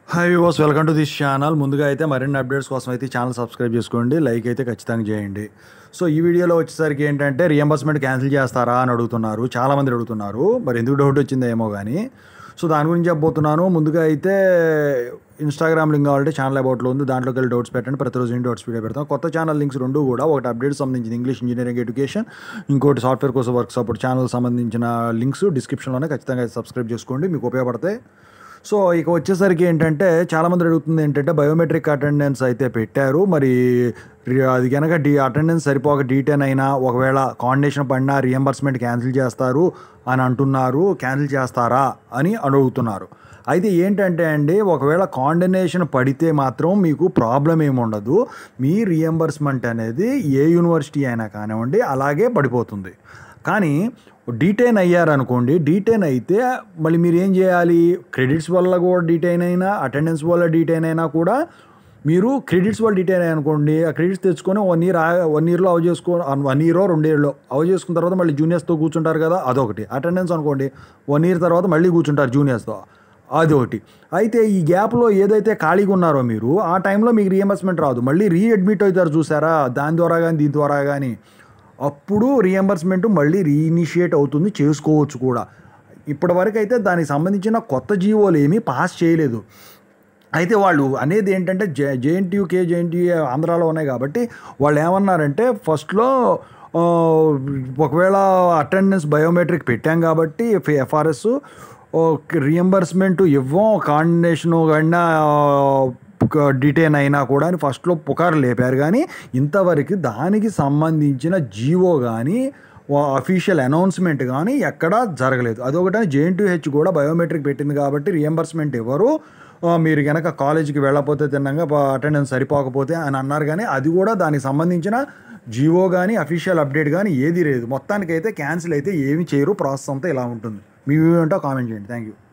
hi వాస్ welcome to this channel ముందుగా అయితే మరిన్ని అప్డేట్స్ కోసం అయితే ఛానల్ సబ్స్క్రైబ్ చేసుకోండి లైక్ అయితే ఖచ్చితంగా చేయండి సో ఈ వీడియోలో వచ్చేసరికి ఏంటంటే రియంబర్స్మెంట్ క్యాన్సిల్ చేస్తారా అని అడుగుతున్నారు చాలామంది అడుగుతున్నారు మరి ఎందుకు డౌట్ వచ్చిందో ఏమో కానీ సో దాని గురించి చెప్పబోతున్నాను ముందుగా అయితే ఇన్స్టాగ్రామ్ లింక్ కావాలంటే ఛానల్ అబౌట్లో ఉంది దాంట్లోకి వెళ్ళి డౌట్స్ పెట్టండి ప్రతిరోజు నేను డౌట్స్ వీడియో పెడతాం కొత్త ఛానల్ లింక్స్ రెండు కూడా ఒకటి అప్డేట్ సంబంధించిన ఇంగ్లీష్ ఇంజనీరింగ్ ఎడ్యుకేషన్ ఇంకోటి సాఫ్ట్వేర్ కోసం వర్క్ సపోర్ట్ ఛానల్ సంబంధించిన లింక్స్ డిస్క్రిప్షన్లోనే ఖచ్చితంగా సబ్స్క్రైబ్ చేసుకోండి మీకు ఉపయోగపడతాయి సో ఇక వచ్చేసరికి ఏంటంటే చాలామంది అడుగుతుంది ఏంటంటే బయోమెట్రిక్ అటెండెన్స్ అయితే పెట్టారు మరి రి- అది కనుక డి అటెండెన్స్ సరిపోక డీటెన్ అయినా ఒకవేళ కాండినేషన్ పడినా రియంబర్స్మెంట్ క్యాన్సిల్ చేస్తారు అని అంటున్నారు క్యాన్సిల్ చేస్తారా అని అడుగుతున్నారు అయితే ఏంటంటే అండి ఒకవేళ కాండినేషన్ పడితే మాత్రం మీకు ప్రాబ్లం ఏమి ఉండదు మీ రియంబర్స్మెంట్ అనేది ఏ యూనివర్సిటీ అయినా కానివ్వండి అలాగే పడిపోతుంది కానీ డీటైన్ అయ్యారనుకోండి డీటైన్ అయితే మళ్ళీ మీరు ఏం చేయాలి క్రెడిట్స్ వల్ల కూడా డీటైన్ అయినా అటెండెన్స్ వల్ల డీటైన్ అయినా కూడా మీరు క్రెడిట్స్ వల్ల డీటైన్ అయ్యారనుకోండి ఆ క్రెడిట్స్ తెచ్చుకొని వన్ ఇయర్ వన్ ఇయర్లో అవ చేసుకో వన్ ఇయర్ రెండు ఇయర్లో అవ చేసుకున్న తర్వాత మళ్ళీ జూనియర్స్తో కూర్చుంటారు కదా అదొకటి అటెండెన్స్ అనుకోండి వన్ ఇయర్ తర్వాత మళ్ళీ కూర్చుంటారు జూనియర్స్తో అదొకటి అయితే ఈ గ్యాప్లో ఏదైతే ఖాళీగా ఉన్నారో మీరు ఆ టైంలో మీకు రీఎంబర్స్మెంట్ రాదు మళ్ళీ రీఅడ్మిట్ అవుతారు చూసారా దాని ద్వారా కానీ దీని ద్వారా కానీ అప్పుడు రీఎంబర్స్మెంట్ మళ్ళీ రీఇనిషియేట్ అవుతుంది చేసుకోవచ్చు కూడా ఇప్పటివరకు అయితే దానికి సంబంధించిన కొత్త జీవోలు ఏమీ పాస్ చేయలేదు అయితే వాళ్ళు అనేది ఏంటంటే జే జేఎన్టీయూ కే జేఎన్టీయూ ఆంధ్రాలో ఉన్నాయి కాబట్టి వాళ్ళు ఏమన్నారంటే ఫస్ట్లో ఆ, ఒకవేళ అటెండెన్స్ బయోమెట్రిక్ పెట్టాం కాబట్టి ఎఫ్ఆర్ఎస్ రియంబర్స్మెంట్ ఇవ్వం కాండినేషను కన్నా డిటైన్ అయినా కూడా అని ఫస్ట్లో పుకారు లేపారు కానీ ఇంతవరకు దానికి సంబంధించిన జీవో కానీ అఫీషియల్ అనౌన్స్మెంట్ కానీ ఎక్కడా జరగలేదు అదొకటి జేఎన్టీహెచ్ కూడా బయోమెట్రిక్ పెట్టింది కాబట్టి రియంబర్స్మెంట్ ఇవ్వరు ఆ, మీరు కనుక కాలేజీకి వెళ్ళకపోతే తిన్నాక అటెండెన్స్ సరిపోకపోతే అని అన్నారు కానీ అది కూడా దానికి సంబంధించిన జియో కానీ అఫీషియల్ అప్డేట్ కానీ ఏది లేదు మొత్తానికైతే క్యాన్సిల్ అయితే ఏమి చేయరు ప్రాసెస్ అంతా ఇలా ఉంటుంది మీ వ్యూ ఏంటో కామెంట్ చేయండి థ్యాంక్ యూ